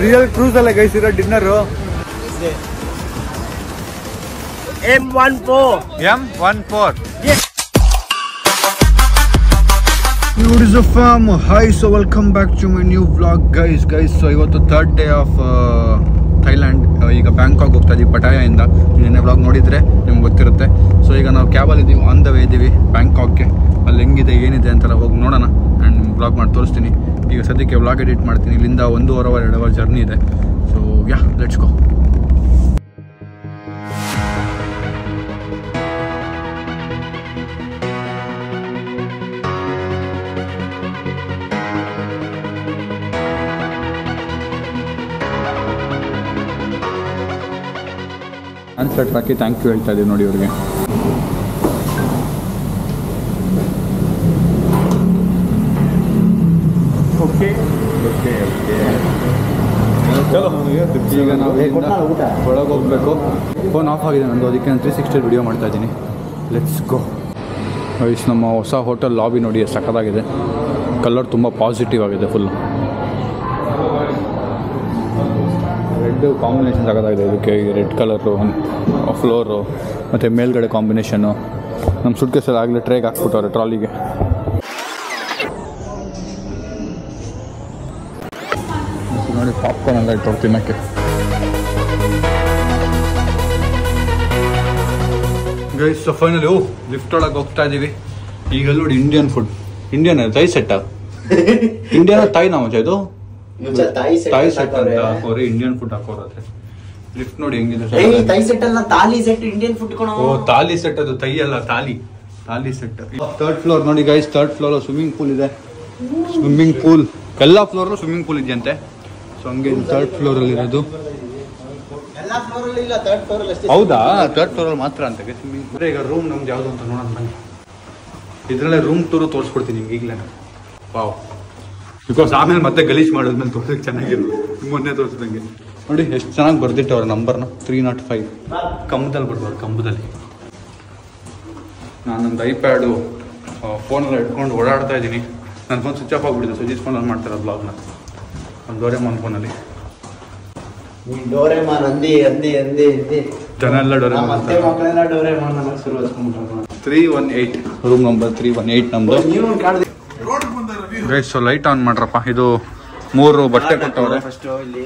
Real cruise ಅಲ್ಲೇ guys ಇರೋ dinner M one four M one four is a farm hi so welcome back to my new vlog guys guys so ಇವತ್ತು third day of Thailand ಈಗ Bangkok ಹೋಗ್ತಾ ಇದೀವಿ ಪಟಾಯಿಂದ ನಿನ್ನೆ vlog ನೋಡಿದ್ರೆ ನಿಮ್ಗೆ ಗೊತ್ತಿರುತ್ತೆ ಸೊ ಈಗ ನಾವು ಕ್ಯಾಬಲ್ಲಿ ಇದ್ದೀವಿ ಆನ್ ದ ವೇ ಇದ್ದೀವಿ ಬ್ಯಾಂಕಾಕ್ಗೆ ಅಲ್ಲಿ ಹೆಂಗಿದೆ ಏನಿದೆ ಅಂತೆಲ್ಲ ಹೋಗಿ ನೋಡೋಣ ಆ್ಯಂಡ್ ವ್ಲಾಗ್ ಮಾಡಿ ತೋರಿಸ್ತೀನಿ ಈಗ ಸದ್ಯಕ್ಕೆ ವ್ಲಾಗ್ ಎಡಿಟ್ ಮಾಡ್ತೀನಿ ಇಲ್ಲಿಂದ ಒಂದೂವರೆ ಅವರ್ ಎರಡು ಅವರ್ ಜರ್ನಿ ಇದೆ so ya let's go answer ಹಾಕಿ ಥ್ಯಾಂಕ್ ಯು ಹೇಳ್ತಾ ಇದ್ದೀವಿ ನೋಡಿ ಅವ್ರಿಗೆ ಓಕೆ ಓಕೆ ಓಕೆ ಈಗ ನಾವು ಇಲ್ಲಿಂದ ಒಳಗೆ ಹೋಗ್ಬೇಕು ಫೋನ್ ಆಫ್ ಆಗಿದೆ ನಂದು ಅದಕ್ಕೆ ನಾನು ತ್ರೀ ಸಿಕ್ಸ್ಟಿ ವಿಡಿಯೋ ಮಾಡ್ತಾ ಇದ್ದೀನಿ ಲೆಟ್ಸ್ ಗೋ ವೈಸ್ ನಮ್ಮ ಹೊಸ ಹೋಟೆಲ್ ಲಾಬಿ ನೋಡಿ ಎಷ್ಟು ಸಖತ್ತಾಗಿದೆ ಕಲರ್ ತುಂಬ ಪಾಸಿಟಿವ್ ಆಗಿದೆ ಫುಲ್ ರೆಡ್ ಕಾಂಬಿನೇಷನ್ ಸಖತ್ತಾಗಿದೆ ಇದಕ್ಕೆ ರೆಡ್ ಕಲರು ಫ್ಲೋರು ಮತ್ತು ಮೇಲ್ಗಡೆ ಕಾಂಬಿನೇಷನ್ನು ನಮ್ಮ ಸುಟ್ಕೇಸಲ್ಲಿ ಆಗಲೇ ಟ್ರೇಗೆ ಹಾಕ್ಬಿಟ್ಟವ್ರೆ ಟ್ರಾಲಿಗೆ ನೋಡಿ ಪಾಪ್ಕಾರ್ನ್ ಎಲ್ಲ ಇಟ್ಟು ತಿನ್ನಕ್ಕೆ guys so finally oh lift ಒಳಗೆ ಹೋಗ್ತಾ ಇದೀವಿ ಈಗ ನೋಡಿ Indian food Indian Thai set Indian ತಾಯಿ ನಾವು ಇದು ತಾಯಿ ಸೆಟ್ ಅಂತ ಅವ್ರೆ ಇಂಡಿಯನ್ ಫುಡ್ ಹಾಕೋರತ್ತೆ ಲಿಫ್ಟ್ ನೋಡಿ ಹೆಂಗಿದೆ ತೈ ಸೆಟ್ ಅಲ್ಲ ತಾಲಿ ಸೆಟ್ ಇಂಡಿಯನ್ ಫುಡ್ ಕಣೋ ಓ ತಾಲಿ ಸೆಟ್ ಅದು ತೈ ಅಲ್ಲ thali thali set third floor ನೋಡಿ guys third floor swimming pool ಇದೆ ಸ್ವಿಮ್ಮಿಂಗ್ ಪೂಲ್ ಎಲ್ಲ ಫ್ಲೋರ್ ಸ್ವಿಮ್ಮಿಂಗ್ ಪೂಲ್ ಇದೆಯಂತೆ ಸೊ ಹಂಗೆ ಥರ್ಡ್ ಫ್ಲೋರ್ ಅಲ್ಲಿ ಇರೋದು ಎಲ್ಲಾ ಫ್ಲೋರ್ ಅಲ್ಲಿ ಇಲ್ಲ ಥರ್ಡ್ ಫ್ಲೋರ್ ಅಲ್ಲಿ ಅಷ್ಟೇ ಹೌದಾ ಥರ್ಡ್ ಫ್ಲೋರ್ ಅಲ್ಲಿ ಮಾತ್ರ ಅಂತ ಸ್ವಿಮ್ಮಿಂಗ್ ಪೂಲ್ ಈಗ ರೂಮ್ ನಮ್ದು ಯಾವುದು ಅಂತ ನೋಡೋಣ ಬನ್ನಿ ಇದ್ರಲ್ಲೇ ರೂಮ್ ಟೂರು ತೋರಿಸ್ಕೊಡ್ತೀನಿ ನಿಮ್ಗೆ ಈಗಲೇ ವಾವ್ ಬಿಕಾಸ್ ಆಮೇಲೆ ಮತ್ತೆ ಗಲೀಜ್ ಮಾಡೋದ್ಮೇಲೆ ತೋರ್ಸಕ್ಕೆ ಚೆನ್ನಾಗಿರೋದು ಮೊನ್ನೆ ತೋರಿಸಿದಂಗೆ ನೋಡಿ ಎಷ್ಟು ಚೆನ್ನಾಗಿ ಬರ್ದಿಟ್ಟವ್ರೆ ನಂಬರ್ನ ತ್ರೀ ನಾಟ್ ಫೈವ್ ಕಂಬದಲ್ಲಿ ಬರ್ಬಾರ್ದು ಕಂಬದಲ್ಲಿ ನಾನೊಂದು ಐಪ್ಯಾಡು ಫೋನೆಲ್ಲ ಇಟ್ಕೊಂಡು ಓಡಾಡ್ತಾ ಇದ್ದೀನಿ ನನ್ನ ಫೋನ್ ಸ್ವಿಚ್ ಆಫ್ ಆಗಿಬಿಟ್ಟಿದೆ ಸುಜಿತ್ ಫೋನಲ್ಲಿ ಮಾಡ್ತಾರೆ ಬ್ಲಾಗ್ನ ಒಂದು ಡೋರೆಮಾನ್ ಫೋನಲ್ಲಿ ನೀನ್ ಡೋರೆಮಾನ್ ಅಂದಿ ಅಂದಿ ಅಂದಿ ಅಂದಿ ಜನ ಎಲ್ಲ ನಮ್ಮ ಡೋರೆಮಾನ್ ಅತ್ತೆ ಮಕ್ಕಳೆಲ್ಲ ಡೋರೆಮಾನ್ ಅನ್ನೋದು ಶುರು ಹಚ್ಕೊಂಡ್ಬಿಟ್ರು three one eight room number three one eight ನಮ್ಮದು ನೀವು ಕಾಡ್ದೆ ಗೈಸ್ ಸೊ ಲೈಟ್ ಆನ್ ಮಾಡ್ರಪ್ಪ ಇದು ಮೂರು ಬಟ್ಟೆ ಕೊಟ್ಟವ್ರೆ ಫಸ್ಟ್ ಇಲ್ಲಿ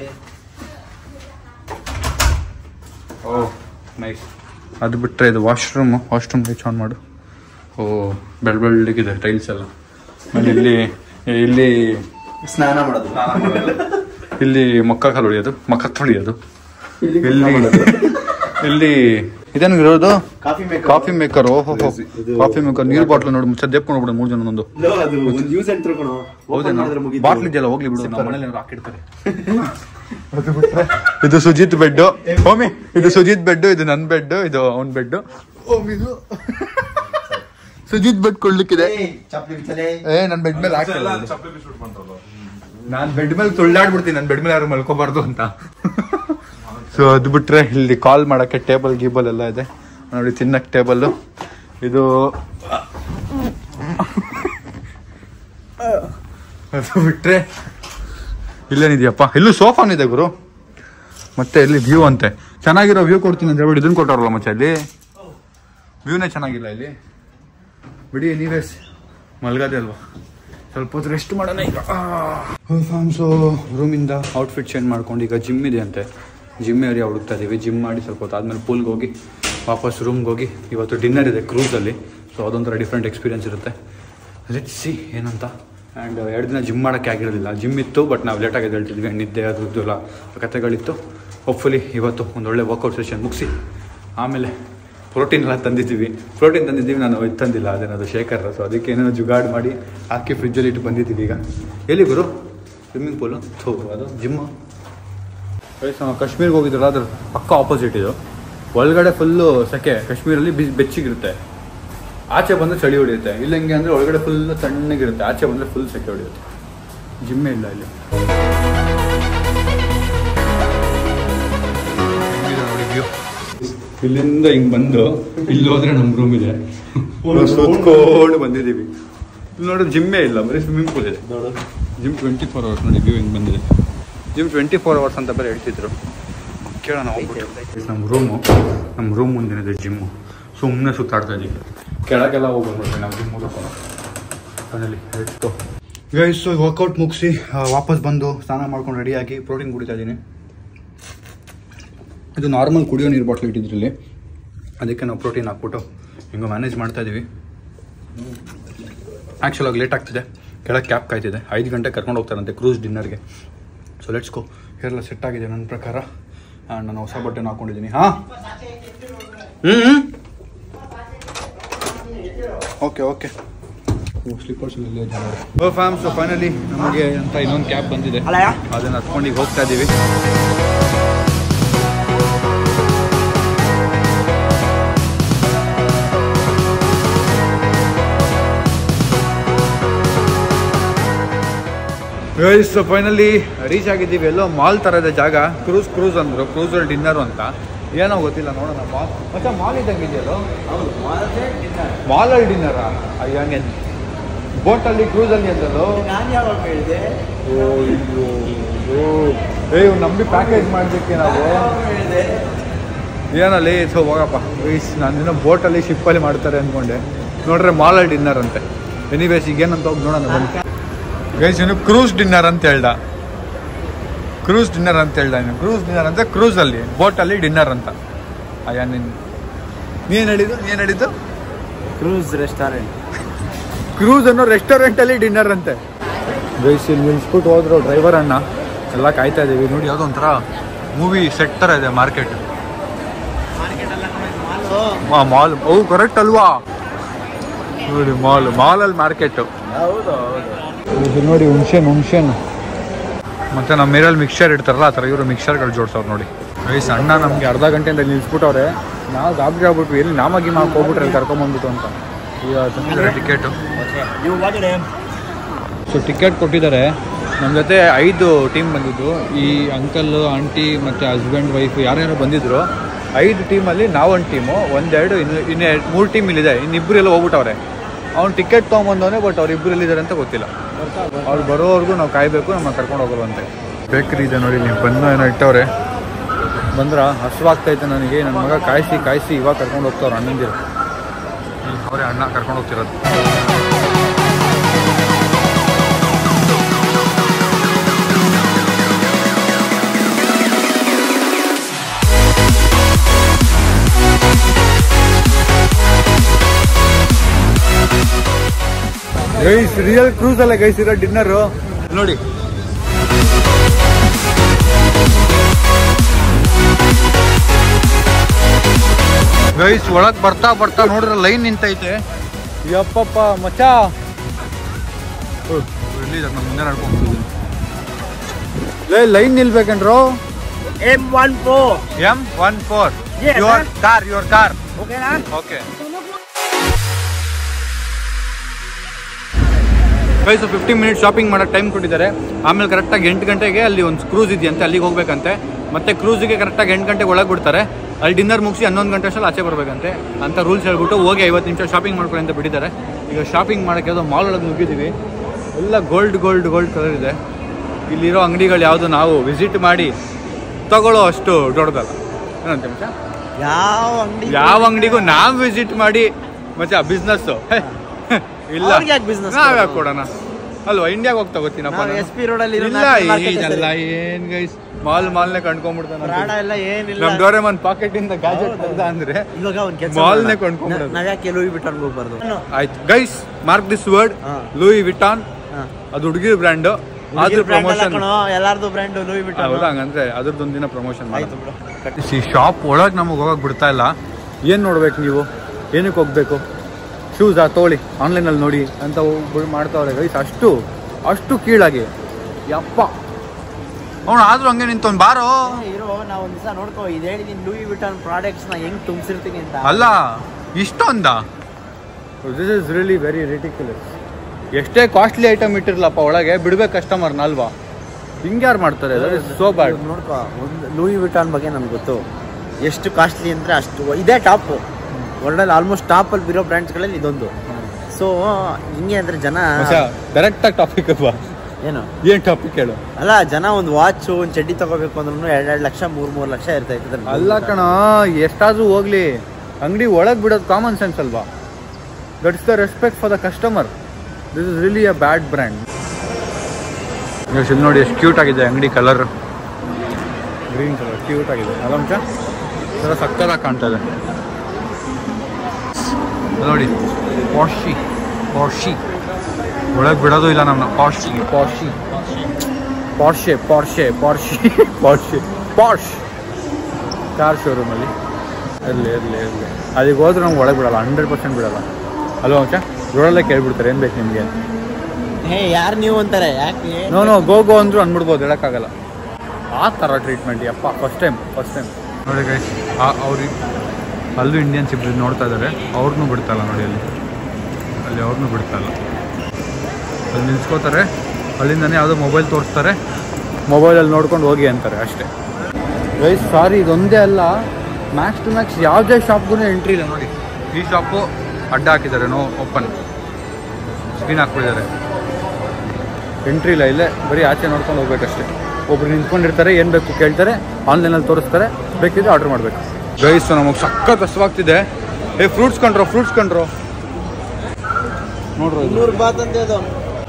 ಓ ನೈಸ್ ಅದು ಬಿಟ್ಟರೆ ಇದು ವಾಶ್ರೂಮ್ ವಾಶ್ರೂಮ್ ಲೈಟ್ ಆನ್ ಮಾಡು ಓ ಬೆಳ್ ಬೆಳ್ಳಗಿದೆ ಟೈಲ್ಸ್ ಎಲ್ಲ ಆಮೇಲೆ ಇಲ್ಲಿ ಇಲ್ಲಿ ಸ್ನಾನ ಮಾಡೋದು ಇಲ್ಲಿ ಮೊಕ್ಕ ಕಾಲು ಹೊಡಿಯೋದು ಮಕ್ಕ ತೊಳಿಯೋದು ಇಲ್ಲಿ ಇಲ್ಲಿ ಇಲ್ಲಿ ಇದೇನು ಇರೋದು ಕಾಫಿ ಮೇಕರ್ ಕಾಫಿ ಮೇಕರ್ ಓಹೋ ಇದು- ಕಾಫಿ ಮೇಕರ್ ನೀರು ಬಾಟ್ಲು ನೋಡಿ ಮುಚ್ಚ ದೇಪ್ಕೊಂಡು ಹೋಗ್ಬಿಡು ಮೂರು ಜನ ಒಂದು ಅದು ಒಂದು ಯೂಸ್ ಅಂತ ತಿಳ್ಕೊಣೋ ಓಪನ್ ಮಾಡಿದ್ರೆ ಮುಗೀತು ಬಾಟ್ಲ್ ಇದೆಯಲ್ಲ ಹೋಗ್ಲಿ ಬಿಡು ನಮ್ಮ ಮನೇಲಿ ಏನಾದ್ರು ಹಾಕಿರ್ತಾರೆ ಅದು ಬಿಟ್ರೆ ಇದು ಸುಜಿತ್ ಬೆಡ್ ಓಮಿ ಇದು ಸುಜಿತ್ ಬೆಡ್ ಇದು ನನ್ನ ಬೆಡ್ ಇದು ಅವನ್ ಬೆಡ್ ಓಮಿದು ಸುಜಿತ್ ಬೆಡ್ ಕೊಡ್ಲಿಕ್ಕಿದೆ ಏಯ್, ಚಪ್ಲಿ ಬಿಚ್ಚಲೇ ಏ ನನ್ ಬೆಡ್ ಮೇಲೆ ಹಾಕಿಲ್ಲ ನಾನ್ ಬೆಡ್ ಮೇಲೆ ತುಳ್ಳಾಡ್ಬಿಡ್ತೀನಿ ನನ್ ಬೆಡ್ ಮೇಲೆ ಯಾರು ಮಲ್ಕೋಬಾರ್ದು ಅಂತ ಸೊ ಅದು ಬಿಟ್ರೆ ಇಲ್ಲಿ ಕಾಲ್ ಮಾಡಕ್ಕೆ ಟೇಬಲ್ ಗೀಬಲ್ ಎಲ್ಲ ಇದೆ ನೋಡಿ ತಿನ್ನಕ್ ಟೇಬಲ್ ಇದು ಅದು ಬಿಟ್ರೆ ಇಲ್ಲೇನಿದೆಯಪ್ಪ ಇಲ್ಲೂ ಸೋಫಾನ್ ಇದೆ ಗುರು ಮತ್ತೆ ಇಲ್ಲಿ ವ್ಯೂ ಅಂತೆ ಚೆನ್ನಾಗಿರೋ ವ್ಯೂ ಕೊಡ್ತೀನಿ ಅಂತ ಹೇಳ್ಬಿಟ್ಟು ಇದನ್ನ ಕೊಟ್ಟವ್ರಲ್ಲ ಮಚ್ಚ ಇಲ್ಲಿ ವ್ಯೂನೇ ಚೆನ್ನಾಗಿಲ್ಲ ಇಲ್ಲಿ ಬಿಡಿ ನೀವೇ ಮಲ್ಗದೆ ಅಲ್ವಾ ಸ್ವಲ್ಪ ಹೊತ್ತು ರೆಸ್ಟ್ ಮಾಡೋಣ ಈಗ ಸೊ ರೂಮಿಂದ ಔಟ್ಫಿಟ್ ಚೇಂಜ್ ಮಾಡ್ಕೊಂಡು ಈಗ ಜಿಮ್ ಇದೆ ಅಂತೆ ಜಿಮ್ ಏರಿಯಾ ಹುಡುಕ್ತಾ ಇದೀವಿ ಜಿಮ್ ಮಾಡಿ ಸ್ವಲ್ಪ ಹೊತ್ತು ಆದ್ಮೇಲೆ ಪೂಲ್ಗೆ ಹೋಗಿ ವಾಪಸ್ ರೂಮ್ಗೆ ಹೋಗಿ ಇವತ್ತು ಡಿನ್ನರ್ ಇದೆ ಕ್ರೂಸಲ್ಲಿ ಸೊ ಅದೊಂಥರ ಡಿಫ್ರೆಂಟ್ ಎಕ್ಸ್ಪೀರಿಯನ್ಸ್ ಇರುತ್ತೆ ಲೆಟ್ ಸಿ ಏನಂತ ಆ್ಯಂಡ್ ಎರಡು ದಿನ ಜಿಮ್ ಮಾಡೋಕ್ಕೆ ಆಗಿರಲಿಲ್ಲ ಜಿಮ್ ಇತ್ತು ಬಟ್ ನಾವು ಲೇಟಾಗಿ ಎದ್ದೇಳ್ತಿದ್ವಿ ನಿದ್ದೆ ಅದ್ರದ್ದು ಎಲ್ಲ ಕಥೆಗಳಿತ್ತು ಹೋಪ್ಫುಲಿ ಇವತ್ತು ಒಂದು ಒಳ್ಳೆ ವರ್ಕೌಟ್ ಸೆಷನ್ ಮುಗಿಸಿ ಆಮೇಲೆ ಪ್ರೋಟೀನ್ ಎಲ್ಲ ತಂದಿದ್ದೀವಿ ಪ್ರೋಟೀನ್ ತಂದಿದ್ದೀವಿ ನಾನು ಇದು ತಂದಿಲ್ಲ ಅದೇನದು ಶೇಖರ್ ಸೊ ಅದಕ್ಕೆ ಏನೋ ಜುಗಾಡ್ ಮಾಡಿ ಹಾಕಿ ಫ್ರಿಜ್ಜಲ್ಲಿ ಇಟ್ಟು ಬಂದಿದ್ದೀವಿ ಈಗ ಎಲ್ಲಿ ಗುರು ಸ್ವಿಮ್ಮಿಂಗ್ ಪೂಲು ಥೋ ಅದು ಜಿಮ್ಮು ನಾವು ಕಾಶ್ಮೀರ್ಗೆ ಹೋಗಿದ್ರಲ್ಲ ಅದ್ರ ಪಕ್ಕ ಆಪೋಸಿಟ್ ಇದು ಒಳಗಡೆ ಫುಲ್ಲು ಸೆಕೆ ಕಾಶ್ಮೀರಲ್ಲಿ ಬಿ ಬೆಚ್ಚಿಗಿರುತ್ತೆ ಆಚೆ ಬಂದ್ರೆ ಚಳಿ ಹೊಡೆಯುತ್ತೆ ಇಲ್ಲ ಹೆಂಗೆ ಅಂದರೆ ಒಳಗಡೆ ಫುಲ್ ತಣ್ಣಗಿರುತ್ತೆ ಆಚೆ ಬಂದರೆ ಫುಲ್ ಸೆಕೆ ಹೊಡೆಯುತ್ತೆ ಜಿಮ್ಮೇ ಇಲ್ಲ ಇಲ್ಲಿ ಇಲ್ಲಿಂದ ಹಿಂಗ್ ಬಂದು ಇಲ್ಲಿ ಹೋದ್ರೆ ನಮ್ ರೂಮ್ ಇದೆ ಸುತ್ಕೊಂಡು ಬಂದಿದೀವಿ ಇಲ್ಲಿ ನೋಡಿದ್ರೆ ಜಿಮ್ಮೇ ಇಲ್ಲ ಬರೀ ಸ್ವಿಮ್ಮಿಂಗ್ ಪೂಲ್ ಇದೆ ಜಿಮ್ ಟ್ವೆಂಟಿ ಫೋರ್ ಅವರ್ಸ್ ನೋಡಿ ವ್ಯೂ ಹಿಂಗ್ ಬಂದಿದೆ ಜಿಮ್ ಟ್ವೆಂಟಿ ಫೋರ್ ಅವರ್ಸ್ ಅಂತ ಬೇರೆ ಹೇಳ್ತಿದ್ರು ಕೇಳೋಣ ಹೋಗ್ಬಿಟ್ಟು ನಮ್ಮ ರೂಮು ನಮ್ಮ ರೂಮ್ ಮುಂದಿನಿದೆ ಜಿಮ್ಮು ಸುಮ್ಮನೆ ಸುತ್ತಾಡ್ತಾ ಇದ್ದೀವಿ ಕೆಳಗೆಲ್ಲ ಹೋಗಿ ಬಂದ್ಬಿಟ್ರೆ ನಾವು ಜಿಮ್ ಅದರಲ್ಲಿ ಎಷ್ಟು ಗೈಸ್ ವರ್ಕೌಟ್ ಮುಗಿಸಿ ವಾಪಸ್ ಬಂದು ಸ್ನಾನ ಮಾಡ್ಕೊಂಡು ರೆಡಿಯಾಗಿ ಪ್ರೋಟೀನ್ ಕುಡಿತಾ ಇದ್ದೀನಿ ಇದು ನಾರ್ಮಲ್ ಕುಡಿಯೋ ನೀರು ಬಾಟ್ಲ್ ಇಟ್ಟಿದ್ರಲ್ಲಿ ಅದಕ್ಕೆ ನಾವು ಪ್ರೋಟೀನ್ ಹಾಕ್ಬಿಟ್ಟು ಹಿಂಗೆ ಮ್ಯಾನೇಜ್ ಮಾಡ್ತಾ ಇದ್ದೀವಿ ಆ್ಯಕ್ಚುಲಾಗಿ ಲೇಟ್ ಆಗ್ತಿದೆ ಕೆಳಗೆ ಕ್ಯಾಬ್ ಕಾಯ್ತಿದೆ ಐದು ಗಂಟೆ ಕರ್ಕೊಂಡು ಹೋಗ್ತಾರಂತೆ ಕ್ರೂಸ್ ಡಿನ್ನರ್ಗೆ ಸೊ ಲೆಟ್ಸ್ ಗೋ ಎಲ್ಲ ಸೆಟ್ ಆಗಿದೆ ನನ್ನ ಪ್ರಕಾರ ಆ್ಯಂಡ್ ನಾನು ಹೊಸ ಬಟ್ಟೆನ ಹಾಕೊಂಡಿದ್ದೀನಿ ಹಾಂ ಹ್ಞೂ okay okay slippers oh fam so finally ನಮಗೆ ಅಂತ ಇನ್ನೊಂದು ಕ್ಯಾಬ್ ಬಂದಿದೆ ಅದನ್ನ ಹತ್ಕೊಂಡು ಈಗ ಹೋಗ್ತಾ ಇದ್ದೀವಿ ಗೈಸ್ ಫೈನಲಿ ರೀಚ್ ಆಗಿದ್ದೀವಿ ಎಲ್ಲೋ ಮಾಲ್ ಥರ ಇದೆ ಜಾಗ ಕ್ರೂಸ್ ಕ್ರೂಸ್ ಅಂದರು ಕ್ರೂಸರ್ ಡಿನ್ನರು ಅಂತ ಏನೋ ಗೊತ್ತಿಲ್ಲ ನೋಡೋಣ ಮಾಲ್ ಮತ್ತೆ ಮಾಲ್ ಇದ್ದಂಗೆ ಇದೆಯಲ್ಲೋ ಮಾಲಲ್ಲಿ ಡಿನ್ನರಾ ಅಯ್ಯ ಹಂಗೆ ಬೋಟಲ್ಲಿ ಕ್ರೂಸಲ್ಲಿ ಅಂತಲ್ಲೋ ನಾನು ಯಾವಾಗ ಹೇಳಿದೆ ಏ ಇವ್ನು ನಂಬಿ ಪ್ಯಾಕೇಜ್ ಮಾಡಲಿಕ್ಕೆ ನಾವು ಹೇಳಿದೆ ಏನಲ್ಲಿ ಸೊ ಹೋಗಪ್ಪ ಗೈಸ್ ನಾನು ಇನ್ನೂ ಬೋಟಲ್ಲಿ ಶಿಪ್ಪಲ್ಲಿ ಮಾಡ್ತಾರೆ ಅಂದ್ಕೊಂಡೆ ನೋಡ್ರೆ ಮಾಲಲ್ಲಿ ಡಿನ್ನರ್ ಅಂತೆ ಎನಿವೇಸ್ ಈಗ ಏನಂತ ಹೋಗಿ ನೋಡೋಣ ಬನ್ನಿ ಗೈಸ್ ಇನ್ನು ಕ್ರೂಸ್ ಡಿನ್ನರ್ ಅಂತ ಹೇಳ್ದ ಕ್ರೂಸ್ ಡಿನ್ನರ್ ಅಂತ ಹೇಳ್ದ ಇನ್ನು ಕ್ರೂಸ್ ಡಿನ್ನರ್ ಅಂತ ಕ್ರೂಸಲ್ಲಿ ಬೋಟಲ್ಲಿ ಡಿನ್ನರ್ ಅಂತ ಅಯ್ಯ ನಿನ್ ನೀನು ಹೇಳಿದ್ದು ನೀನು ಹೇಳಿದ್ದು ಕ್ರೂಸ್ ರೆಸ್ಟೋರೆಂಟ್ ಕ್ರೂಸ್ ಅನ್ನೋ ರೆಸ್ಟೋರೆಂಟಲ್ಲಿ ಡಿನ್ನರ್ ಅಂತೆ ಗೈಸ್ ಇಲ್ಲಿ ನಿಲ್ಸ್ಬಿಟ್ಟು ಹೋದ್ರು ಡ್ರೈವರ್ ಅಣ್ಣ ಎಲ್ಲ ಕಾಯ್ತಾ ಇದೀವಿ ನೋಡಿ ಯಾವುದೋ ಒಂಥರ ಮೂವಿ ಸೆಟ್ ಥರ ಇದೆ ಮಾರ್ಕೆಟ್ ಮಾಲ್ ಅವು ಕರೆಕ್ಟ್ ಅಲ್ವಾ ನೋಡಿ ಮಾಲ್ ಮಾಲಲ್ಲಿ ಮಾರ್ಕೆಟ್ ಹೌದು ಹೌದು ನೋಡಿ ಹುಣ್ಸೆನ್ ಹುಣ್ಸೆನ್ ಮತ್ತೆ ನಮ್ಮ ಮೇರಲ್ಲಿ ಮಿಕ್ಸರ್ ಇಡ್ತಾರಲ್ಲ ಆ ಥರ ಇವರು ಮಿಕ್ಸರ್ಗಳು ಜೋಡ್ಸವ್ರು ನೋಡಿ ಗೈಸ್ ಅಣ್ಣ ನಮಗೆ ಅರ್ಧ ಗಂಟೆಯಿಂದ ನಿಲ್ಸ್ಬಿಟ್ಟವ್ರೆ ನಾವು ಗಾಬರಿ ಆಗ್ಬಿಟ್ವಿ ಎಲ್ಲಿ ನಾಮಾಗಿ ಮಾಕ್ ಹೋಗ್ಬಿಟ್ರೆ ಅಲ್ಲಿ ಕರ್ಕೊಂಬಂದ್ಬಿಟ್ಟು ಅಂತ ಈಗ ತಂದಿದ್ದಾರೆ ಟಿಕೆಟು ನೀವು ವಾಚ್ ಸೊ ಟಿಕೆಟ್ ಕೊಟ್ಟಿದ್ದಾರೆ ನಮ್ಮ ಜೊತೆ ಐದು ಟೀಮ್ ಬಂದಿದ್ದು ಈ ಅಂಕಲ್ ಆಂಟಿ ಮತ್ತು ಹಸ್ಬೆಂಡ್ ವೈಫ್ ಯಾರ್ಯಾರು ಬಂದಿದ್ರು ಐದು ಟೀಮಲ್ಲಿ ನಾವೊಂದು ಟೀಮು ಒಂದೆರಡು ಇನ್ನು ಇನ್ನು ಎರಡು ಮೂರು ಟೀಮ್ ಇಲ್ಲಿದೆ ಇನ್ನಿಬ್ಬರು ಎಲ್ಲ ಹೋಗ್ಬಿಟ್ಟವ್ರೆ ಅವ್ನು ಟಿಕೆಟ್ ತೊಗೊಂಬಂದವನೇ ಬಟ್ ಅವ್ರು ಇಬ್ಬರು ಎಲ್ಲಿದ್ದಾರೆ ಅಂತ ಗೊತ್ತಿಲ್ಲ ಅವ್ರು ಬರೋವರೆಗೂ ನಾವು ಕಾಯಬೇಕು ನಮ್ಮ ಕರ್ಕೊಂಡು ಹೋಗಲ್ವಂತೆ ಬೇಕ್ರಿ ಇದೆ ನೋಡಿ ನೀವು ಬಂದು ಏನೋ ಇಟ್ಟವ್ರೆ ಬಂದ್ರ ಹಸುವಾಗ್ತೈತೆ ನನಗೆ ನನ್ನ ಮಗ ಕಾಯಿಸಿ ಕಾಯಿಸಿ ಇವಾಗ ಕರ್ಕೊಂಡು ಹೋಗ್ತಾವ್ರು ಅಣ್ಣಂದಿರು ಅವರೇ ಅಣ್ಣ ಕರ್ಕೊಂಡು ಹೋಗ್ತಿರೋದು ಗೈಸ್ ರಿಯಲ್ ಕ್ರೂಸ್ ಅಲ್ಲ ಗೈಸ್ ಇರೋ ಡಿನ್ನರ್ ನೋಡಿ ಗೈಸ್ ಒಳಗ್ ಬರ್ತಾ ಬರ್ತಾ ನೋಡಿದ್ರೆ ಲೈನ್ ನಿಂತೈತೆ ಯಪ್ಪಪ್ಪ ಮಚ್ಚ ಎಲ್ಲಿದ್ದಾರೆ ನಮ್ಮ ಮುಂದೆ ನಡ್ಕೊಂಡು ಲೇ ಲೈನ್ ನಿಲ್ಬೇಕಂಡ್ರು M one four M one four Yeah, your sir. Car your car ಓಕೆನಾ okay guys fifty minute shopping ಮಾಡೋಕ್ಕೆ ಟೈಮ್ ಕೊಟ್ಟಿದ್ದಾರೆ ಆಮೇಲೆ ಕರೆಕ್ಟಾಗಿ ಎಂಟು ಗಂಟೆಗೆ ಅಲ್ಲಿ ಒಂದು ಕ್ರೂಸ್ ಇದೆಯಂತೆ ಅಲ್ಲಿಗೆ ಹೋಗ್ಬೇಕಂತೆ ಮತ್ತೆ ಕ್ರೂಸಿಗೆ ಕರೆಕ್ಟಾಗಿ ಎಂಟು ಗಂಟೆಗೆ ಒಳಗೆ ಬಿಡ್ತಾರೆ ಅಲ್ಲಿ ಡಿನ್ನರ್ ಮುಗಿಸಿ ಹನ್ನೊಂದು ಗಂಟೆ ಅಷ್ಟಲ್ಲಿ ಆಚೆ ಬರಬೇಕಂತೆ ಅಂತ ರೂಲ್ಸ್ ಹೇಳ್ಬಿಟ್ಟು ಹೋಗಿ ಐವತ್ತು ನಿಮಿಷ ಶಾಪಿಂಗ್ ಮಾಡ್ಕೊಳ್ಳಿ ಅಂತ ಬಿಟ್ಟಿದ್ದಾರೆ ಈಗ ಶಾಪಿಂಗ್ ಮಾಡೋಕ್ಕೆ ಯಾವುದೋ ಮಾಲ್ ಒಳಗೆ ನುಗ್ಗಿದ್ದೀವಿ ಎಲ್ಲ ಗೋಲ್ಡ್ ಗೋಲ್ಡ್ ಗೋಲ್ಡ್ ಕಲರ್ ಇದೆ ಇಲ್ಲಿರೋ ಅಂಗಡಿಗಳು ಯಾವುದು ನಾವು ವಿಸಿಟ್ ಮಾಡಿ ತಗೊಳ್ಳೋ ಅಷ್ಟು ದೊಡ್ಡದಲ್ಲ ಏನಂತ ನಿಮಿಷ ಯಾವ ಅಂಗಡಿ ಯಾವ ಅಂಗಡಿಗೂ ನಾವ್ ವಿಸಿಟ್ ಮಾಡಿ ಮತ್ತೆ ಬಿಸ್ನೆಸ್ ಇಲ್ಲ ಅವ್ರಿಗೆ ಯಾಕ್ business ನಾವ್ ಯಾಕೆ ಕೊಡೋದು? ಕೊಡೋಣ ಅಲ್ವಾ ಇಂಡಿಯಾಗ ಹೋಗ್ತಾ ಗೊತ್ತೀನಪ್ಪ ನಾವು ಎಸ್ ಪಿ ರೋಡ್ ಅಲ್ಲಿ ಇಲ್ಲ ಇದೆಲ್ಲ ಏನ್ ಗೈಸ್ ಮಾಲ್ ಮಾಲ್ನೇ ಕಂಡ್ಕೊಂಡ್ಬಿಡ್ತಾನ ಪ್ರಾಣ ಎಲ್ಲ ಏನಿಲ್ಲ ನಮ್ ಡೋರೆಮನ್ ಪಾಕೆಟ್ ಇಂದ ಗ್ಯಾಜೆಟ್ ತೆಗ್ದ ಅಂದ್ರೆ ಇವಾಗ ಒಂದ್ ಕೆಲಸ ಮಾಲ್ನೇ ಕೊಂಡ್ಕೊಂಡ್ಬಿಡೋದು. ನಾವ್ ಯಾಕೆ ಲೂಯಿ ಬಿಟ್ಟು ಹೋಗ್ಬಾರ್ದು ಆಯ್ತು ಗೈಸ್ ಮಾರ್ಕ್ ದಿಸ್ ವರ್ಡ್ ಹಾ. ಲೂಯಿ ವಿಟಾನ್ ಅದು ಹುಡುಗಿರ್ ಬ್ರ್ಯಾಂಡ್ ಅದ್ರ ಪ್ರಮೋಷನ್ ಎಲ್ಲಾರ್ದು ಬ್ರ್ಯಾಂಡ್ ಲೂಯಿ ಬಿಟ್ಟು ಹೌದಾ ಹಂಗಂದ್ರೆ ಅದ್ರದ್ದೊಂದಿನ ಪ್ರಮೋಷನ್ ಆಯ್ತು ಬಿಡು ಈ ಶಾಪ್ ಒಳಗೆ ನಮಗೆ ಹೋಗಕ್ಕೆ ಬಿಡ್ತಾ ಇಲ್ಲ ಏನು ನೋಡ್ಬೇಕು ನೀವು ಏನಕ್ಕೆ ಹೋಗ್ಬೇಕು ಶೂಸಾ ತೋಳಿ ಆನ್ಲೈನಲ್ಲಿ ನೋಡಿ ಅಂತ ಹೋಗ್ಬಿಟ್ಟು ಮಾಡ್ತಾವ್ರೆ ಗೈಸ್ ಅಷ್ಟು ಅಷ್ಟು ಕೀಳಾಗಿ ಯಪ್ಪ ಅವನು ಆದ್ರೂ ಹಂಗೆ ನಿಂತವ್ನು ಬಾರೋ ಇರೋ ನಾ ಒಂದ್ ದಿವಸ ನೋಡ್ಕೋ ಇದು ಹೇಳಿದೀನಿ ಲೂಯಿ ವಿಟಾನ್ ಪ್ರಾಡಕ್ಟ್ಸ್ ನ ಹೆಂಗ್ ತುಂಬಿಸಿರ್ತೀನಿ ಅಂತ ಅಲ್ಲ ಇಷ್ಟೊಂದ this is really very ridiculous ಎಷ್ಟೇ ಕಾಸ್ಟ್ಲಿ ಐಟಮ್ ಇಟ್ಟಿರ್ಲಪ್ಪ ಒಳಗೆ ಬಿಡ್ಬೇಕು ಕಸ್ಟಮರ್ನ ಅಲ್ವಾ ಹಿಂಗೆ ಯಾರು ಮಾಡ್ತಾರೆ ಸೋ ಬ್ಯಾಡ್ ಇವಾಗ ನೋಡ್ಕೋ ಒಂದು ಲೂಯಿ ವಿಟಾನ್ ಬಗ್ಗೆ ನನ್ಗೆ ಗೊತ್ತು ಎಷ್ಟು ಕಾಸ್ಟ್ಲಿ ಅಂದ್ರೆ ಅಷ್ಟು ಇದೇ ಟಾಪ್ ವರ್ಲ್ಡಲ್ಲಿ ಆಲ್ಮೋಸ್ಟ್ ಟಾಪ್ ಅಲ್ಲಿ ಇರೋ ಬ್ರ್ಯಾಂಡ್ಸ್ಗಳಲ್ಲಿ ಇದೊಂದು ಸೊ ಹಿಂಗೆ ಅಂದ್ರೆ ಜನ ಡೈರೆಕ್ಟ್ ಆಗಿ ಟಾಪಿಕ್ ಅಲ್ವಾ ಏನು ಏನ್ ಟಾಪಿಕ್ ಹೇಳು ಅಲ್ಲ ಜನ ಒಂದು ವಾಚ್ ಒಂದು ಚಡ್ಡಿ ತಗೋಬೇಕು ಅಂದ್ರೂ ಎರಡೆರಡು ಲಕ್ಷ ಮೂರ್ ಮೂರ್ ಲಕ್ಷ ಇರ್ತಾ ಇರ್ತದೆ ಅಲ್ಲ ಕಣ ಎಷ್ಟಾದ್ರೂ ಹೋಗ್ಲಿ ಅಂಗಡಿ ಒಳಗ್ ಬಿಡೋದು ಕಾಮನ್ ಸೆನ್ಸ್ ಅಲ್ವಾ that's the respect for the customer this is really a bad brand ಇಲ್ಲಿ ನೋಡಿ ಎಷ್ಟು ಕ್ಯೂಟ್ ಆಗಿದೆ ಅಂಗಡಿ ಕಲರ್ ಗ್ರೀನ್ ಕಲರ್ ಕ್ಯೂಟ್ ಆಗಿದೆ ಅಲಂಚ ಥರ ಸಕ್ಕತ್ತಾಗಿ ಕಾಣ್ತಾ ಇದೆ ನೋಡಿ ಪಾಶಿ ಪಾಶಿ ಒಳಗೆ ಬಿಡೋದು ಇಲ್ಲ ನಮ್ಮನ್ನ ಪಾಶಿ ಪಾಶಿ ಪಾರ್ಶೆ ಪಾರ್ಶೆ ಪಾರ್ಶಿ ಪಾರ್ಶೆ ಪಾರ್ಶ್ ಕಾರ್ ಶೋರೂಮಲ್ಲಿ ಇರಲಿ ಇರಲಿ ಇರಲಿ ಅದಕ್ಕೆ ಹೋದ್ರೆ ನಮ್ಗೆ ಒಳಗೆ ಬಿಡಲ್ಲ ಹಂಡ್ರೆಡ್ ಪರ್ಸೆಂಟ್ ಬಿಡಲ್ಲ ಅಲ್ವಾ ಮಚ್ಚ ರೋಡಲ್ಲೇ ಕೇಳ್ಬಿಡ್ತಾರೆ ಏನು ಬೇಕು ನಿಮಗೆ ಹೇ ಯಾರು ನೀವು ಅಂತಾರೆ ಯಾಕೆ ನೋ ನೋ ಗೋ ಗೋ ಅಂದ್ರು ಅಂದ್ಬಿಡ್ಬೋದು ಹೇಳೋಕ್ಕಾಗಲ್ಲ ಆ ಥರ ಟ್ರೀಟ್ಮೆಂಟ್ ಯಪ್ಪ ಫಸ್ಟ್ ಟೈಮ್ ಫಸ್ಟ್ ಟೈಮ್ ನೋಡಿ ಗೈಸ್ ಅವ್ರಿಗೆ ಅಲ್ಲೂ ಇಂಡಿಯನ್ಸ್ ಇಬ್ಬರು ನೋಡ್ತಾ ಇದ್ದಾರೆ ಅವ್ರನ್ನೂ ಬಿಡ್ತಲ್ಲ ನೋಡಿ ಅಲ್ಲಿ ಅಲ್ಲಿ ಅವ್ರನ್ನೂ ಬಿಡ್ತಲ್ಲ ಅಲ್ಲಿ ನಿಲ್ಸ್ಕೋತಾರೆ ಅಲ್ಲಿಂದನೇ ಯಾವುದೋ ಮೊಬೈಲ್ ತೋರಿಸ್ತಾರೆ ಮೊಬೈಲಲ್ಲಿ ನೋಡ್ಕೊಂಡು ಹೋಗಿ ಅಂತಾರೆ ಅಷ್ಟೇ ಗೈಸ್ ಸಾರಿ ಇದೊಂದೇ ಅಲ್ಲ ಮ್ಯಾಕ್ಸ್ ಟು ಮ್ಯಾಕ್ಸ್ ಯಾವುದೇ ಶಾಪ್ಗೂ ಎಂಟ್ರಿ ಇಲ್ಲ ನೋಡಿ ಈ ಶಾಪು ಅಡ್ಡ ಹಾಕಿದ್ದಾರೆ ನೋ ಓಪನ್ ಸ್ಕ್ರೀನ್ ಹಾಕ್ಬಿಟ್ಟಿದ್ದಾರೆ ಎಂಟ್ರಿ ಇಲ್ಲ ಇಲ್ಲೇ ಬರೀ ಆಚೆ ನೋಡ್ಕೊಂಡು ಹೋಗ್ಬೇಕಷ್ಟೇ ಒಬ್ರು ನಿಂತ್ಕೊಂಡಿರ್ತಾರೆ ಏನು ಬೇಕು ಕೇಳ್ತಾರೆ ಆನ್ಲೈನಲ್ಲಿ ತೋರಿಸ್ತಾರೆ ಬೇಕಿದ್ರೆ ಆರ್ಡರ್ ಮಾಡಬೇಕು ಗೈಸ್ ನಮಗೆ ಸಖತ್ ಹಸುವಾಗ್ತಿದೆ ಏ ಫ್ರೂಟ್ಸ್ ಕಂಡ್ರೋ ಫ್ರೂಟ್ಸ್ ಕಂಡ್ರೋ ನೋಡ್ರೋ ಇದು ಇನ್ನೂರು ಬಾತ್ ಅಂತ ಅದು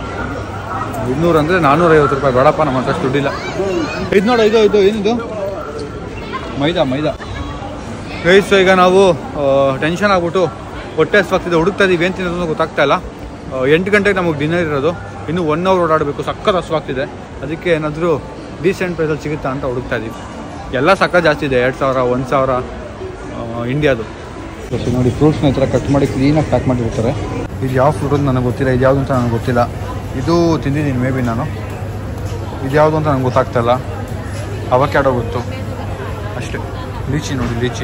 ಇನ್ನೂರು ಅಂದರೆ ನಾನ್ನೂರೈವತ್ತು ರೂಪಾಯಿ ಬೇಡಪ್ಪ ನಮ್ಮ ಹತ್ರ ಅಷ್ಟು ದುಡ್ಡಿಲ್ಲ ಇದು ನೋಡು ಇದು ಇದು ಏನಿದು ಮೈದಾ ಮೈದಾ ಗೈಸ್ ಈಗ ನಾವು ಟೆನ್ಷನ್ ಆಗ್ಬಿಟ್ಟು ಹೊಟ್ಟೆ ಹಸ್ವಾಗ್ತಿದೆ ಹುಡುಕ್ತಾ ಇದೀವಿ ಏನು ತಿನ್ನೋದು ಅಂತ ಗೊತ್ತಾಗ್ತಾ ಇಲ್ಲ ಆ, ಎಂಟು ಗಂಟೆಗೆ ನಮಗೆ ಡಿನ್ನರ್ ಇರೋದು ಇನ್ನೂ ಒನ್ ಅವರ್ ಓಡಾಡಬೇಕು ಸಖತ್ ಹಸ್ವಾಗ್ತಿದೆ ಅದಕ್ಕೆ ಏನಾದರೂ ಡೀಸೆಂಟ್ ಪ್ರೈಸಲ್ಲಿ ಸಿಗುತ್ತಾ ಅಂತ ಹುಡುಕ್ತಾ ಇದೀವಿ ಎಲ್ಲ ಸಖತ್ ಜಾಸ್ತಿ ಇದೆ ಎರಡು ಸಾವಿರ ಒಂದು ಸಾವಿರ ಇಂಡಿಯಾದು ನೋಡಿ ಫ್ರೂಟ್ಸ್ನ ಈ ಥರ ಕಟ್ ಮಾಡಿ ಕ್ಲೀನಾಗಿ ಪ್ಯಾಕ್ ಮಾಡಿರ್ತಾರೆ ಇದು ಯಾವ ಫ್ರೂಟ್ ಅಂತ ನನಗೆ ಗೊತ್ತಿಲ್ಲ ಇದು ಯಾವುದು ಅಂತ ನನಗೆ ಗೊತ್ತಿಲ್ಲ ಇದು ತಿಂದಿದ್ದೀನಿ ಮೇ ಬಿ ನಾನು ಇದು ಯಾವುದು ಅಂತ ನನಗೆ ಗೊತ್ತಾಗ್ತಾ ಇಲ್ಲ ಅವಕ್ಯಾಡೋ ಗೊತ್ತು ಅಷ್ಟೇ ಲೀಚಿ ನೋಡಿ ಲೀಚಿ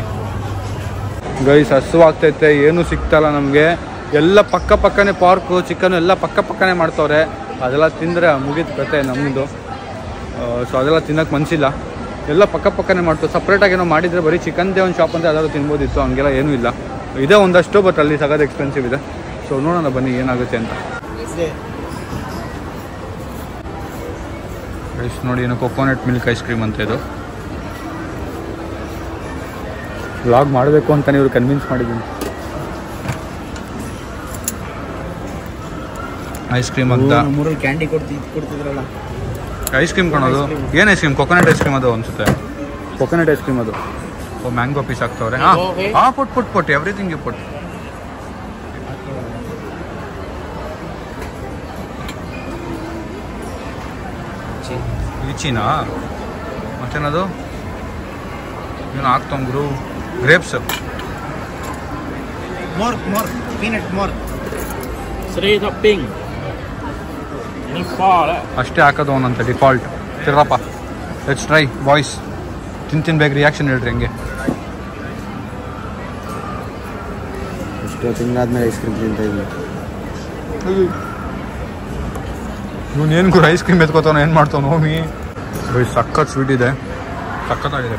ಗೈಸ್ ಹಸುವಾಗ್ತೈತೆ ಏನೂ ಸಿಗ್ತಲ್ಲ ನಮಗೆ ಎಲ್ಲ ಪಕ್ಕ ಪಕ್ಕನೇ ಪಾರ್ಕು ಚಿಕನ್ ಎಲ್ಲ ಪಕ್ಕ ಪಕ್ಕನೇ ಮಾಡ್ತವ್ರೆ ಅದೆಲ್ಲ ತಿಂದರೆ ಮುಗಿದ ಕತೆ ನಮ್ಮದು ಸೊ ಅದೆಲ್ಲ ತಿನ್ನಕ್ಕೆ ಮನಸ್ಸಿಲ್ಲ ಎಲ್ಲ ಪಕ್ಕ ಪಕ್ಕನೇ ಮಾಡ್ತಾರೆ ಸಪ್ರೇಟಾಗಿ ಏನೋ ಮಾಡಿದರೆ ಬರೀ ಚಿಕನ್ದೇ ಒಂದು ಶಾಪ್ ಅಂತ ಯಾವ್ದಾದ್ರು ತಿನ್ಬೋದಿತ್ತು ಹಂಗೆಲ್ಲ ಏನೂ ಇಲ್ಲ ಇದೆ ಒಂದಷ್ಟು ಬಟ್ ಅಲ್ಲಿ ಸಗದ್ ಎಕ್ಸ್ಪೆನ್ಸಿವ್ ಇದೆ ಸೊ ನೋಡೋಣ ಬನ್ನಿ ಏನಾಗುತ್ತೆ ಅಂತ ಗೈಸ್ ನೋಡಿ ಏನು ಕೊಕೋನಟ್ ಮಿಲ್ಕ್ ಐಸ್ ಕ್ರೀಮ್ ಅಂತ ಇದು ವ್ಲಾಗ್ ಮಾಡಬೇಕು ಅಂತ ಇವ್ರು ಕನ್ವಿನ್ಸ್ ಮಾಡಿದ್ದೀನಿ ಐಸ್ ಕ್ರೀಮ್ ಅಂತ ನಮ್ಮೂರಲ್ಲಿ ಕ್ಯಾಂಡಿ ಕೊಡ್ತಿ ಕೊಡ್ತಿದ್ರಲ್ಲ ಐಸ್ ಕ್ರೀಮ್ ಕಾಣೋದು ಏನು ice cream coconut ice cream ಅದು ಅನ್ಸುತ್ತೆ ಕೊಕೊನಟ್ ಐಸ್ ಕ್ರೀಮ್ ಅದು ಓ ಮ್ಯಾಂಗೋ ಪೀಸ್ ಹಾಕ್ತವ್ರೆ ಹಾಂ ಹಾಂ ಪುಟ್ ಪುಟ್ ಪುಟ್ ಎವ್ರಿಥಿಂಗ್ ಯು ಪುಟ್ ಈಚಿನಾ ಮತ್ತೇನದು ಏನು ಹಾಕ್ತಂಗ್ರು grapes more more peanut more Tre topping. Ni fara. ಅಷ್ಟೇ ಹಾಕೋದು ಅವನಂತೆ ಡಿಫಾಲ್ಟ್ ತಿರ್ರಪ್ಪ ಲೆಟ್ಸ್ ಟ್ರೈ ಬಾಯ್ಸ್ ತಿನ್ ತಿನ್ಬೇಕು ರಿಯಾಕ್ಷನ್ ಹೇಳ್ರಿ ಹಂಗೆ ಎಷ್ಟು ತಿಂಗಳಾದ್ಮೇಲೆ ಐಸ್ ಕ್ರೀಮ್ ತಿಂತ ಇದ್ದೀನಿ ಇವನು ಏನು ಗುರು ಐಸ್ ಕ್ರೀಮ್ ಎತ್ಕೋತಾವ ಏನು ಮಾಡ್ತಾವ ನೋಮಿ ಸಖತ್ ಸ್ವೀಟ್ ಇದೆ ಸಖತ್ತಾಗಿದೆ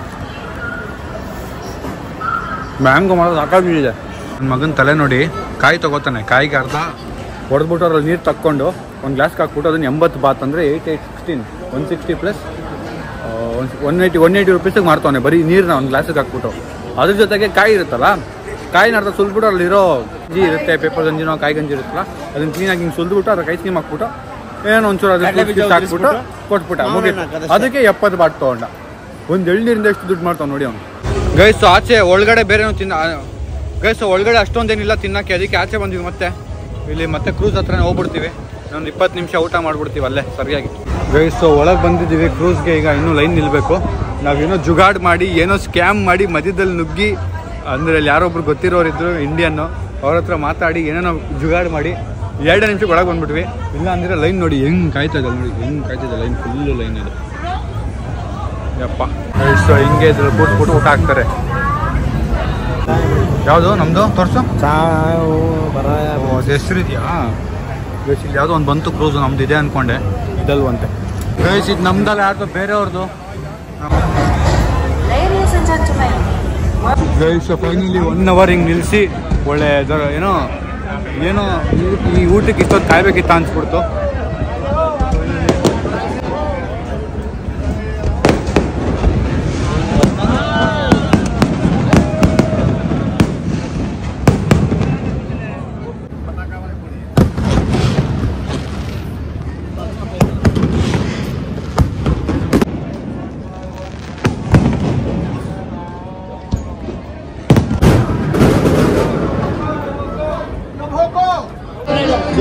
ಮ್ಯಾಂಗೋ ಮಾಡೋದು ಸಾಕಾಗಿದೆ ನನ್ನ ಮಗನ ತಲೆ ನೋಡಿ ಕಾಯಿ ತಗೋತಾನೆ ಕಾಯಿಗೆ ಅರ್ಧ ಹೊಡೆದ್ಬಿಟ್ಟು ಅದ್ರಲ್ಲಿ ನೀರು ತಕ್ಕೊಂಡು ಒಂದು ಗ್ಲಾಸ್ಗೆ ಹಾಕ್ಬಿಟ್ಟು ಅದನ್ನ ಎಂಬತ್ತು ಬಾತ್ ಅಂದರೆ eight eight sixteen one sixty plus one eighty one eighty ರುಪೀಸಿಗೆ ಮಾರ್ತಾವನೆ ಬರೀ ನೀರನ್ನ ಒಂದು ಗ್ಲಾಸಿಗೆ ಹಾಕ್ಬಿಟ್ಟು ಅದ್ರ ಜೊತೆಗೆ ಕಾಯಿ ಇರುತ್ತಲ್ಲ ಕಾಯಿನ ಅರ್ಧ ಸುಲ್ಬಿಟ್ಟು ಅಲ್ಲಿರೋ ಗಂಜಿ ಇರುತ್ತೆ ಪೇಪರ್ ಗಂಜಿನೋ ಕಾಯಿ ಗಂಜಿ ಇರುತ್ತಲ್ಲ ಅದನ್ನ ಕ್ಲೀನಾಗಿ ಹಿಂಗೆ ಸುಲ್ದ್ಬಿಟ್ಟು ಅದ್ರ ಐಸ್ ಕ್ರೀಮ್ ಹಾಕ್ಬಿಟ್ಟು ಏನೋ ಒಂಚೂರು ಕಡ್ಲೆ ಅದಕ್ಕೆ ಬೀಜ ಹಾಕ್ಬಿಟ್ಟು ಉದುರಿಸ್ಬಿಟ್ಟು ಕೊಟ್ಬಿಟ್ಟ ಮಾವಿನ ಮುಗೀತು ಹಾಕೋದಷ್ಟೇ. ಅದಕ್ಕೆ ಎಪ್ಪತ್ತು ಬಾಟ್ ತಗೊಂಡ ಒಂದು ಎಳ್ನೀರಿಂದ ಎಷ್ಟು ದುಡ್ಡು ಮಾಡ್ತಾವ ನೋಡಿ ಅವನು ಗೈಸ್ ಆಚೆ ಒಳಗಡೆ ಬೇರೆ ತಿನ್ನ ಗೈಸ್ ಒಳಗಡೆ ಅಷ್ಟೊಂದೇನಿಲ್ಲ ತಿನ್ನಕ್ಕೆ ಅದಕ್ಕೆ ಆಚೆ ಬಂದಿವಿ ಮತ್ತೆ ಇಲ್ಲಿ ಮತ್ತೆ ಕ್ರೂಸ್ ಹತ್ರನೇ ಹೋಗ್ಬಿಡ್ತೀವಿ ಒಂದು ಇಪ್ಪತ್ತು ನಿಮಿಷ ಊಟ ಮಾಡ್ಬಿಡ್ತೀವಿ ಅಲ್ಲೇ ಸರಿಯಾಗಿ ಗೈಸ್ ಒಳಗೆ ಬಂದಿದ್ದೀವಿ ಕ್ರೂಸ್ಗೆ ಈಗ ಇನ್ನೂ ಲೈನ್ ನಿಲ್ಲಬೇಕು ನಾವೇನೋ ಜುಗಾಡ್ ಮಾಡಿ ಏನೋ ಸ್ಕ್ಯಾಮ್ ಮಾಡಿ ಮಧ್ಯದಲ್ಲಿ ನುಗ್ಗಿ ಅಂದರೆ ಅಲ್ಲಿ ಯಾರೊಬ್ರು ಗೊತ್ತಿರೋರಿದ್ರು ಇಂಡಿಯನ್ನು ಅವ್ರ ಹತ್ರ ಮಾತಾಡಿ ಏನೇನೋ ಜುಗಾಡ್ ಮಾಡಿ ಎರಡು ನಿಮಿಷಕ್ಕೆ ಒಳಗೆ ಬಂದ್ಬಿಟ್ವಿ ಇಲ್ಲ ಅಂದ್ರೆ ಲೈನ್ ನೋಡಿ ಹೆಂಗ್ ಕಾಯ್ತಾ ಇದೆ ನೋಡಿ ಹೆಂಗ್ ಕಾಯ್ತಿದೆ ಲೈನ್ ಫುಲ್ಲು ಲೈನ್ ಇದೆ ಯಪ್ಪ ಸೊ ಹಿಂಗೆ ಇದ್ರಲ್ಲಿ ಕೂತ್ಬಿಟ್ಟು ಊಟ ಹಾಕ್ತಾರೆ ಯಾವುದು ನಮ್ದು ತೋರ್ಸು ಚಾವು ಬರ ಓ ಅದು ಹೆಸರು ಇದೆಯಾ ಗೈಸ್ ಇಲ್ಲಿ ಯಾವುದೋ ಒಂದು ಬಂತು ಕ್ರೂಸು ನಮ್ದು ಇದೆ ಅನ್ಕೊಂಡೆ ಇದಲ್ವಂತೆ ಗೈಸ್ ಇದು ನಮ್ದಲ್ಲ ಯಾರ್ದೋ ಬೇರೆಯವ್ರದ್ದು Ladies and gentlemen, guys finally one hour ಹಿಂಗೆ ನಿಲ್ಲಿಸಿ ಒಳ್ಳೆ ಇದರ- ಏನೋ ಏನೋ ಈ- ಈ ಊಟಕ್ಕೆ ಇಷ್ಟೊತ್ತು ಕಾಯ್ಬೇಕಿತ್ತ ಅನ್ಸ್ಬಿಡ್ತು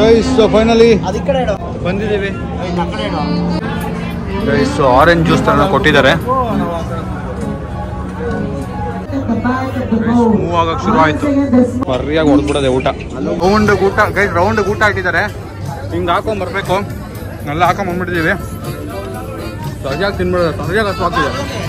ಗೈಸ್ ಫೈನಲಿ ಅದ್ ಈ ಕಡೆ ಇಡು ಬಂದಿದ್ದೀವಿ ಇನ್ನು ಆ ಕಡೆ ಇಡು ಗೈಸ್ ಆರೆಂಜ್ ಜ್ಯೂಸ್ ತರ ಕೊಟ್ಟಿದ್ದಾರೆ ಮೂವ್ ಆಗಕ್ ಶುರು ಆಯ್ತು ಬರ್ರಿಯಾಗಿ ಹೊಡ್ಬಿಡೋದೆ ಊಟ ರೌಂಡ್ ಊಟ ಗೈಸ್ ರೌಂಡ್ ಊಟ ಇಟ್ಟಿದ್ದಾರೆ ಹಿಂಗ್ ಹಾಕೊಂಡ್ ಬರ್ಬೇಕು ಎಲ್ಲ ಹಾಕೊಂಡ್ ಬಂದ್ಬಿಟ್ಟಿದೀವಿ ಸರಿಯಾಗಿ ತಿನ್ಬಿಡೋದು ಸರಿಯಾಗಿ ಹತ್ತು ಆಗ್ತಿದೆ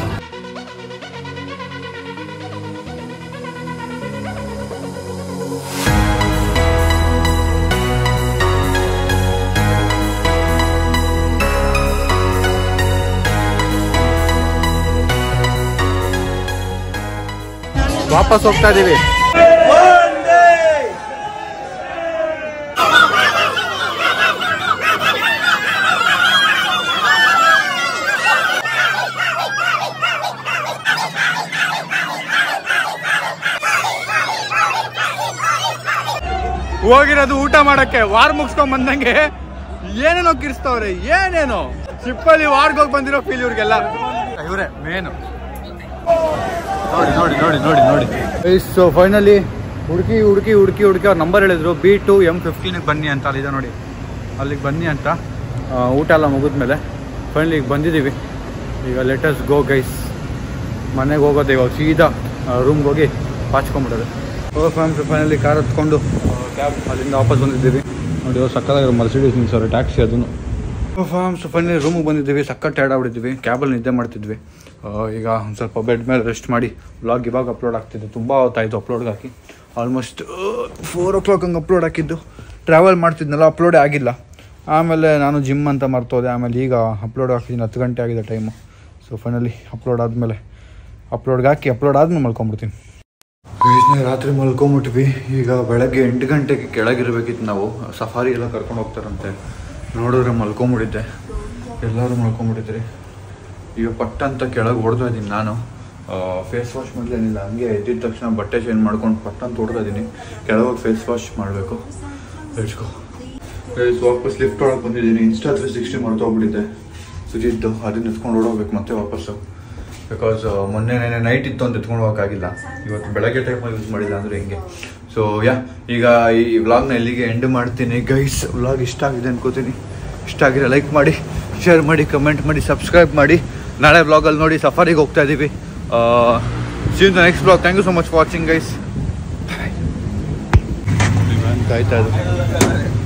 ವಾಪಸ್ ಹೋಗ್ತಾ ಇದೀವಿ ಹೋಗಿರೋದು ಊಟ ಮಾಡಕ್ಕೆ ವಾರ್ ಮುಗಿಸ್ಕೊಂಡ್ ಬಂದಂಗೆ ಏನೇನೋ ಕಿರ್ಸ್ತವ್ರೆ ಏನೇನೋ ಚಿಪ್ಪಲ್ಲಿ ವಾರ್ಗ್ ಹೋಗಿ ಬಂದಿರೋ ಫೀಲ್ ಇವ್ರಿಗೆಲ್ಲ ಇವ್ರೆ ಮೇನು ನೋಡಿ ನೋಡಿ ನೋಡಿ ನೋಡಿ ನೋಡಿ ಸೊ ಫೈನಲಿ ಹುಡುಕಿ ಹುಡುಕಿ ಹುಡುಕಿ ಹುಡುಕಿ ಅವ್ರ ನಂಬರ್ ಹೇಳಿದ್ರು ಬಿ ಟು ಎಮ್ ಫಿಫ್ಟೀನಿಗೆ ಬನ್ನಿ ಅಂತ ಅಲ್ಲಿದೆ ನೋಡಿ ಅಲ್ಲಿಗೆ ಬನ್ನಿ ಅಂತ ಆ, ಊಟ ಎಲ್ಲ ಮುಗಿದ್ಮೇಲೆ ಫೈನಲಿ ಈಗ ಬಂದಿದ್ದೀವಿ ಈಗ ಲೆಟಸ್ ಗೋ ಗೈಸ್ ಮನೆಗೆ ಹೋಗೋದು ಇವಾಗ ಸೀದಾ ರೂಮ್ಗೆ ಹೋಗಿ ಪಾಚ್ಕೊಂಬಿಡೋದು ಓ ಫ್ಯಾಮ್ಸ್ ಫೈನಲಿ ಕಾರ್ ಹತ್ಕೊಂಡು ಕ್ಯಾಬ್ ಅಲ್ಲಿಂದ ವಾಪಸ್ ಬಂದಿದ್ದೀವಿ ನೋಡಿ ಇವಾಗ ಸಕ್ಕತ್ತಾಗಿರೋ ಮರ್ಸಿಡೀಸ್ ನಿಲ್ಸೋರು ಟ್ಯಾಕ್ಸಿ ಅದನ್ನು ಫಾರ್ಮ್ಸ್ ಫೈನಲಿ ರೂಮಿಗೆ ಬಂದಿದ್ದೀವಿ ಸಕ್ಕ ಟೈರ್ಡ್ ಆಗ್ಬಿಟ್ಟಿದ್ವಿ ಕ್ಯಾಬಲ್ಲಿ ನಿದ್ದೆ ಮಾಡ್ತಿದ್ವಿ ಆ, ಈಗ ಒಂದು ಸ್ವಲ್ಪ ಬೆಡ್ ಮೇಲೆ ರೆಸ್ಟ್ ಮಾಡಿ ವ್ಲಾಗ್ ಇವಾಗ ಅಪ್ಲೋಡ್ ಆಗ್ತಿದೆ ತುಂಬ ಹೊತ್ತಾಯಿತು ಅಪ್ಲೋಡ್ಗೆ ಹಾಕಿ ಆಲ್ಮೋಸ್ಟ್ ಫೋರ್ ಓ ಕ್ಲಾಕ್ ಹಂಗೆ ಅಪ್ಲೋಡ್ ಹಾಕಿದ್ದು ಟ್ರಾವೆಲ್ ಮಾಡ್ತಿದ್ನಲ್ಲ ಅಪ್ಲೋಡೇ ಆಗಿಲ್ಲ ಆಮೇಲೆ ನಾನು ಜಿಮ್ ಅಂತ ಮರ್ತೋದೆ ಆಮೇಲೆ ಈಗ ಅಪ್ಲೋಡ್ ಹಾಕಿದ್ದೀನಿ ಹತ್ತು ಗಂಟೆ ಆಗಿದೆ ಟೈಮು ಸೊ ಫೈನಲಿ ಅಪ್ಲೋಡ್ ಆದಮೇಲೆ ಅಪ್ಲೋಡ್ಗೆ ಹಾಕಿ ಅಪ್ಲೋಡ್ ಆದ್ಮೇಲೆ ಮಲ್ಕೊಂಬಿಡ್ತೀನಿ ಬೇಸ್ನೆ ರಾತ್ರಿ ಮಲ್ಕೊಂಬಿಟ್ವಿ ಈಗ ಬೆಳಗ್ಗೆ ಎಂಟು ಗಂಟೆಗೆ ಕೆಳಗಿರ್ಬೇಕಿತ್ತು ನಾವು ಸಫಾರಿ ಎಲ್ಲ ಕರ್ಕೊಂಡು ಹೋಗ್ತಾರಂತೆ ನೋಡಿದ್ರೆ ಮಲ್ಕೊಂಬಿಟ್ಟಿದ್ದೆ ಎಲ್ಲರೂ ಮಲ್ಕೊಂಬಿಟ್ಟಿದ್ರಿ ಈಗ ಪಟ್ಟ ಅಂತ ಕೆಳಗೆ ಹೊಡ್ತಾ ಇದ್ದೀನಿ ನಾನು ಫೇಸ್ ವಾಶ್ ಮೊದಲೇನಿಲ್ಲ ಹಂಗೆ ಎದ್ದಿದ ತಕ್ಷಣ ಬಟ್ಟೆ ಚೇಂಜ್ ಮಾಡ್ಕೊಂಡು ಪಟ್ಟ ಅಂತ ಹೊಡ್ತಾ ಇದ್ದೀನಿ ಕೆಳಗೆ ಫೇಸ್ ವಾಶ್ ಮಾಡಬೇಕು ಲೆಟ್ಸ್ಕೋ ಫೇಸ್ ವಾಪಸ್ ಲಿಫ್ಟ್ ಒಳಗೆ ಬಂದಿದ್ದೀನಿ ಇನ್ಸ್ಟಾ ತ್ರೀ ಸಿಕ್ಸ್ಟಿ ಮಾಡ್ತೋಗ್ಬಿಟ್ಟಿದ್ದೆ ಸುಜಿದ್ದು ಅದನ್ನ ಎತ್ಕೊಂಡು ಓಡೋಗ್ಬೇಕು ಮತ್ತೆ ವಾಪಸ್ಸು ಬಿಕಾಸ್ ಮೊನ್ನೆ ನೆನೆ ನೈಟ್ ಇತ್ತು ಅಂತ ಎತ್ಕೊಂಡು ಹೋಗೋಕ್ಕಾಗಿಲ್ಲ ಇವತ್ತು ಬೆಳಗ್ಗೆ ಟೈಮಲ್ಲಿ ಯೂಸ್ ಮಾಡಿಲ್ಲ ಅಂದರೆ ಹಿಂಗೆ ಸೊ ಯಾ ಈಗ ಈ ವ್ಲಾಗ್ನ ಎಲ್ಲಿಗೆ ಎಂಡ್ ಮಾಡ್ತೀನಿ ಗೈಸ್ ವ್ಲಾಗ್ ಇಷ್ಟ ಆಗಿದೆ ಅನ್ಕೋತೀನಿ ಇಷ್ಟ ಆಗಿದ್ರೆ ಲೈಕ್ ಮಾಡಿ ಶೇರ್ ಮಾಡಿ ಕಮೆಂಟ್ ಮಾಡಿ ಸಬ್ಸ್ಕ್ರೈಬ್ ಮಾಡಿ ನಾಳೆ ವ್ಲಾಗಲ್ಲಿ ನೋಡಿ ಸಫಾರಿಗೆ ಹೋಗ್ತಾ ಇದ್ದೀವಿ see the next blog thank you so much for watching guys ಕಾಯ್ತಾ ಇದ್ದು